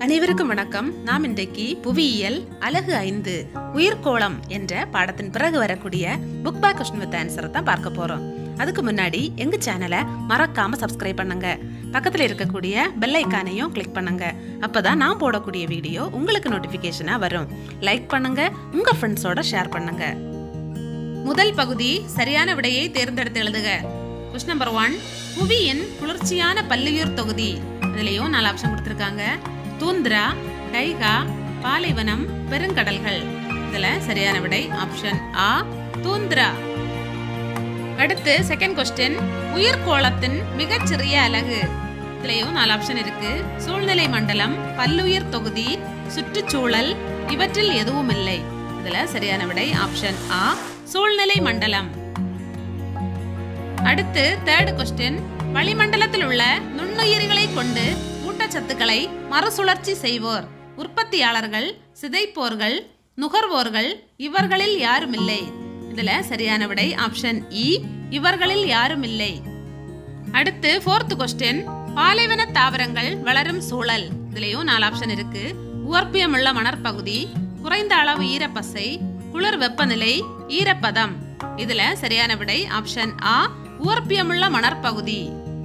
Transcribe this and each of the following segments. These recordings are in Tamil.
அனைவருக்கும் வணக்கம் நாம் இன்றைக்கு புவியியல் அலகு ஐந்து உயிர்கோளம் என்ற பாடத்தின் பிறகு வரக்கூடிய புக் பேக் கொஸ்டின் வித் ஆன்சரை தான் பார்க்க போறோம் அதுக்கு முன்னாடி எங்க சேனலை மறக்காம சப்ஸ்கிரைப் பண்ணுங்க பக்கத்துல இருக்கக்கூடிய பெல் ஐக்கானையும் கிளிக் பண்ணுங்க அப்பதான் நான் போடக்கூடிய வீடியோ உங்களுக்கு நோட்டிபிகேஷனா வரும் லைக் பண்ணுங்க உங்க ஃப்ரெண்ட்ஸோட ஷேர் பண்ணுங்க முதல் பகுதி சரியான விடையை தேர்ந்தெடுத்து எழுதுக கொஸ்டின் நம்பர் ஒன் புவியின் குளிர்ச்சியான பல்லுயிர் தொகுதி இதுலயும் நாலு ஆப்ஷன் கொடுத்துருக்காங்க தூந்திரா டைகா பாலைவனம் பெருங்கடல்கள் இதுல சரியான விடை ஆப்ஷன் ஆ தூந்திரா அடுத்து செகண்ட் கொஸ்டின் உயிர்கோளத்தின் மிகச்சிறிய அலகு இதுலயும் நாலு ஆப்ஷன் இருக்கு சூழ்நிலை மண்டலம் பல்லுயிர் தொகுதி சுற்றுச்சூழல் இவற்றில் எதுவும் இல்லை இதுல சரியான விடை ஆப்ஷன் ஆ சூழ்நிலை மண்டலம் அடுத்து தேர்ட் கொஸ்டின் வளிமண்டலத்தில் உள்ள நுண்ணுயிரிகளை கொண்டு ஊட்டச்சத்துக்களை மறுசுழற்சி செய்வோர் உற்பத்தியாளர்கள் சிதைப்போர்கள் நுகர்வோர்கள் இவர்களில் யாரும் இல்லை இதுல சரியான விடை ஆப்ஷன் இ இவர்களில் யாரும் இல்லை அடுத்து ஃபோர்த் கொஸ்டின் பாலைவன தாவரங்கள் வளரும் சூழல் இதுலயும் நாலு ஆப்ஷன் இருக்கு உவர்ப்பியமுள்ள மணற்பகுதி குறைந்த அளவு ஈரப்பசை குளிர் வெப்பநிலை ஈரப்பதம் இதுல சரியான விடை ஆப்ஷன் ஆ உவர்ப்பியமுள்ள மணற்பகுதி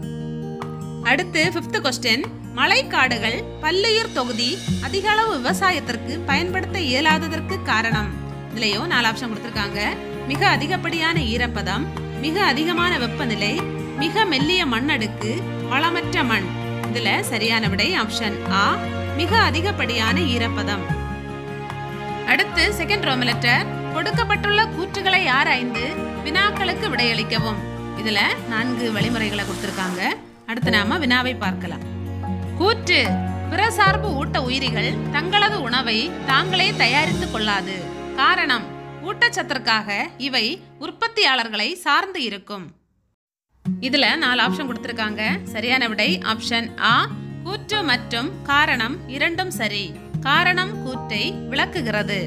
அடுத்து ஃபிஃப்த் கொஸ்டின் மழைக்காடுகள் பல்லுயிர் தொகுதி அதிக அளவு விவசாயத்திற்கு பயன்படுத்த இயலாததற்கு காரணம் இதுலயும் நாலு ஆப்ஷன் கொடுத்திருக்காங்க மிக அதிகப்படியான ஈரப்பதம் மிக அதிகமான வெப்பநிலை மிக மெல்லிய மண்ணடுக்கு வளமற்ற மண் இதுல சரியான விடை ஆப்ஷன் ஆ மிக அதிகப்படியான ஈரப்பதம் அடுத்து செகண்ட் ரோமிலெட்டர் கொடுக்கப்பட்டுள்ள கூற்றுகளை ஆராய்ந்து வினாக்களுக்கு விடையளிக்கவும் இதுல நான்கு வழிமுறைகளை கொடுத்திருக்காங்க அடுத்து நாம வினாவை பார்க்கலாம் கூற்று பிற சார்பு ஊட்ட உயிரிகள் தங்களது உணவை தாங்களே தயாரித்துக் கொள்ளாது காரணம் ஊட்டச்சத்திற்காக இவை உற்பத்தியாளர்களை சார்ந்து இருக்கும் இதுல நாலு ஆப்ஷன் கொடுத்திருக்காங்க சரியான விடை ஆப்ஷன் ஆ கூற்று மற்றும் காரணம் இரண்டும் சரி காரணம் கூற்றை விளக்குகிறது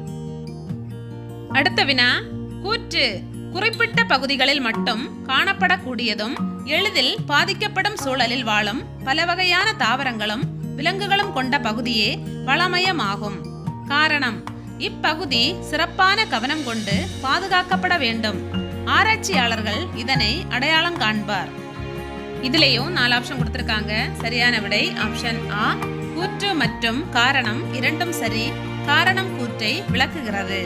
அடுத்த வினா கூற்று குறிப்பிட்ட பகுதிகளில் மட்டும் காணப்படக்கூடியதும் எளிதில் பாதிக்கப்படும் சூழலில் வாழும் பல வகையான தாவரங்களும் விலங்குகளும் கொண்ட பகுதியே வளமயமாகும் காரணம் இப்பகுதி சிறப்பான கவனம் கொண்டு பாதுகாக்கப்பட வேண்டும் ஆராய்ச்சியாளர்கள் இதனை அடையாளம் காண்பார் இதுலயும் நாலு ஆப்ஷன் கொடுத்திருக்காங்க சரியான விடை ஆப்ஷன் ஆ கூற்று மற்றும் காரணம் இரண்டும் சரி காரணம் கூற்றை விளக்குகிறது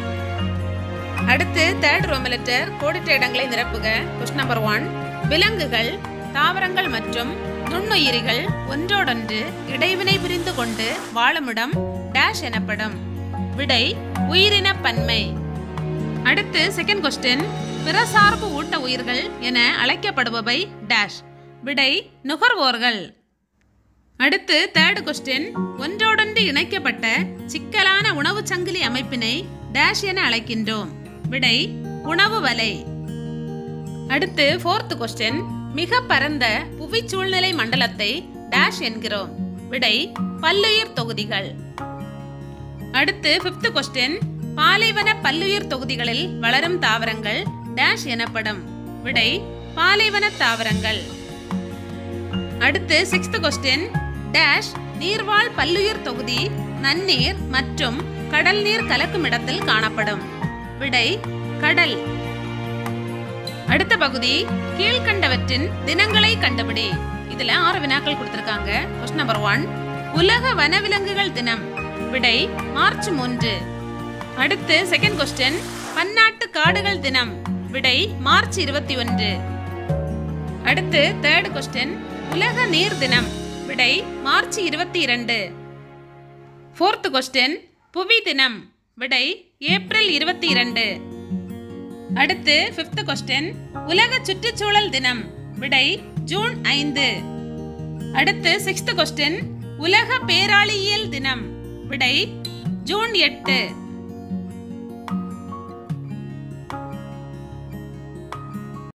அடுத்து தேர்ட் ரோமிலெட்டர் கோடிட்ட இடங்களை நிரப்புக கொஸ்டின் நம்பர் ஒன் விலங்குகள் தாவரங்கள் மற்றும் நுண்ணுயிரிகள் ஒன்றோடொன்று இடைவினை புரிந்து கொண்டு வாழுமிடம் டேஷ் எனப்படும் விடை உயிரின பன்மை அடுத்து செகண்ட் கொஸ்டின் பிற சார்பு ஊட்ட உயிர்கள் என அழைக்கப்படுபவை டேஷ் விடை நுகர்வோர்கள் அடுத்து தேர்ட் கொஸ்டின் ஒன்றோடொன்று இணைக்கப்பட்ட சிக்கலான உணவு சங்கிலி அமைப்பினை டேஷ் என அழைக்கின்றோம் விடை உணவு வலை அடுத்து ஃபோர்த் கொஸ்டின் மிக பரந்த புவி சூழ்நிலை மண்டலத்தை டேஷ் என்கிறோம் விடை பல்லுயிர் தொகுதிகள் அடுத்து ஃபிஃப்த் கொஸ்டின் பாலைவன பல்லுயிர் தொகுதிகளில் வளரும் தாவரங்கள் டேஷ் எனப்படும் விடை பாலைவன தாவரங்கள் அடுத்து சிக்ஸ்த் கொஸ்டின் டேஷ் நீர்வாழ் பல்லுயிர் தொகுதி நன்னீர் மற்றும் கடல் நீர் கலக்கும் இடத்தில் காணப்படும் விடை கடல் அடுத்த பகுதி கீழ்கண்டவற்றின் தினங்களை கண்டுபிடி இதுல ஆறு வினாக்கள் கொடுத்திருக்காங்க கொஸ்டின் நம்பர் ஒன் உலக வனவிலங்குகள் தினம் விடை மார்ச் மூன்று அடுத்து செகண்ட் கொஸ்டின் பன்னாட்டு காடுகள் தினம் விடை மார்ச் இருபத்தி ஒன்று அடுத்து தேர்ட் கொஸ்டின் உலக நீர் தினம் விடை மார்ச் இருபத்தி இரண்டு ஃபோர்த் கொஸ்டின் புவி தினம் விடை ஏப்ரல் இருபத்தி இரண்டு அடுத்து ஃபிஃப்த் கொஸ்டின் உலக சுற்றுச்சூழல் தினம் விடை ஜூன் ஐந்து அடுத்து சிக்ஸ்த் கொஸ்டின் உலக பேராளியியல் தினம் விடை ஜூன் எட்டு